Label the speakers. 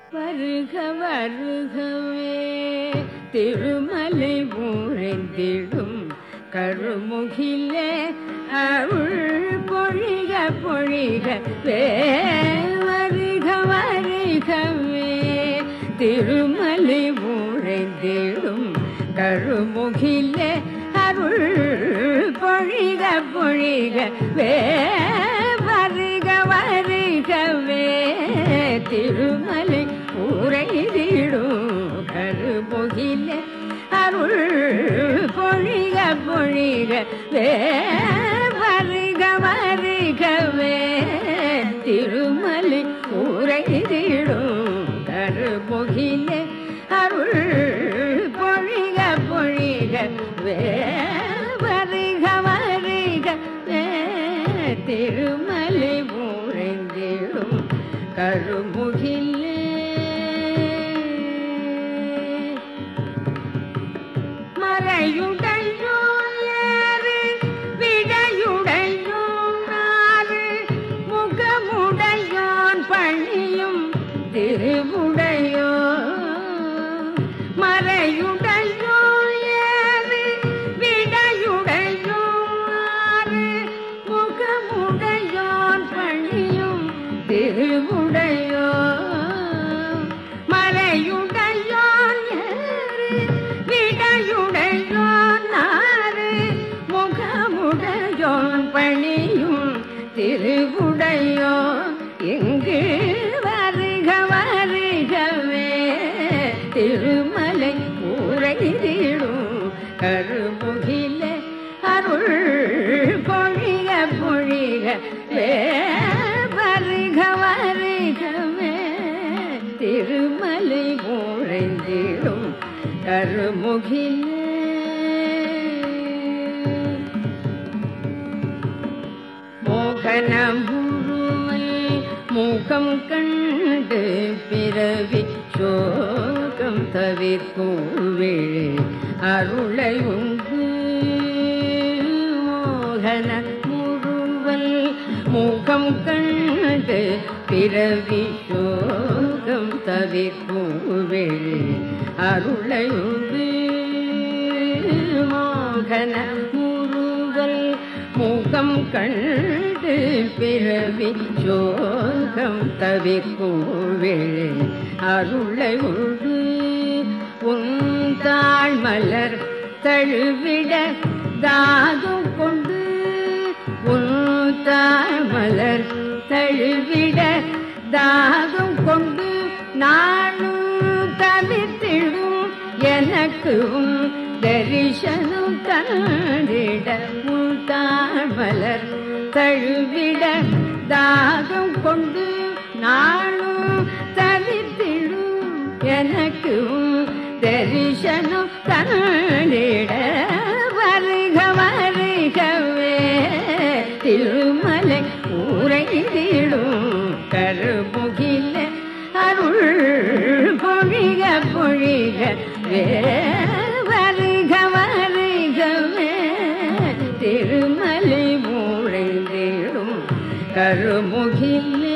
Speaker 1: வருக வருகவே திருமலை ஊரைந்திடும் கருமுகிலே அருள் பொழிக பொழிக வே வருக வருகவே திருமலை ஊரைந்திடும் கருமுகிலே அருள் பொழிக பொழிக வே வருக வருகவே திருமலை உரைதிடும் கருமுகிலே அருள் பொழிக பொழிக வே வருக வருகவே திருமலை உரைதிடும் கருமுகிலே அருள் பொழிக பொழிக வே வருக வருக வே திருமலை உறைந்திடும் கருமுகிலே மறையுடையோன் ஏறு விடையுடையோன் ஆறு முகமுடையோன் பணியும் திருவுடையோ மறையுடையோன் ஏறு விடையுடையோன் ஆறு முகமுடையோன் பணியும் திருவுடையோ மறையுடையோன் ஏறு விடையுடையோன் ஆறு முகமுடையோன் பணியும் திருவுடையோ எங்கு வருக வருகவே திருமலை உரைதிடும் கருமுகிலே அருள் பொழிக பொழிக வே வருக வருகவே திருமலை உழைந்திடும் கருமுகிலே மோகன முருமை முகம் கண்டு பிறவி சோகம் தவிர்க்கும் விழி அருளை உண்டு மோகன முருவல் முகம் கண்டு பிறவி சோகம் தவிர்க்கும் விழி அருளை உண்டு மோகன முருவல் முகம் கண்டு பிறவி சோகம் தவிர்க்கும் விழி அருளை உண்டு உன் தாழ் மலர் தழுவிட தாகம் கொண்டு உன் தாழ் மலர் தழுவிட தாகம் கொண்டு நானும் தவித்திடும் எனக்கும் தரிசனம் தந்திட உன் தாழ் மலர் தழுவிட தாகம் கொண்டு நானும் தவித்திடும் எனக்கும் தரிசனம் தந்திட வருக வருகவே திருமலை உரைதிடும் கருமுகில அருள் பொழிக பொழிக வே வருக வருகவே திருமலை உரைதிடும் கருமுகிலே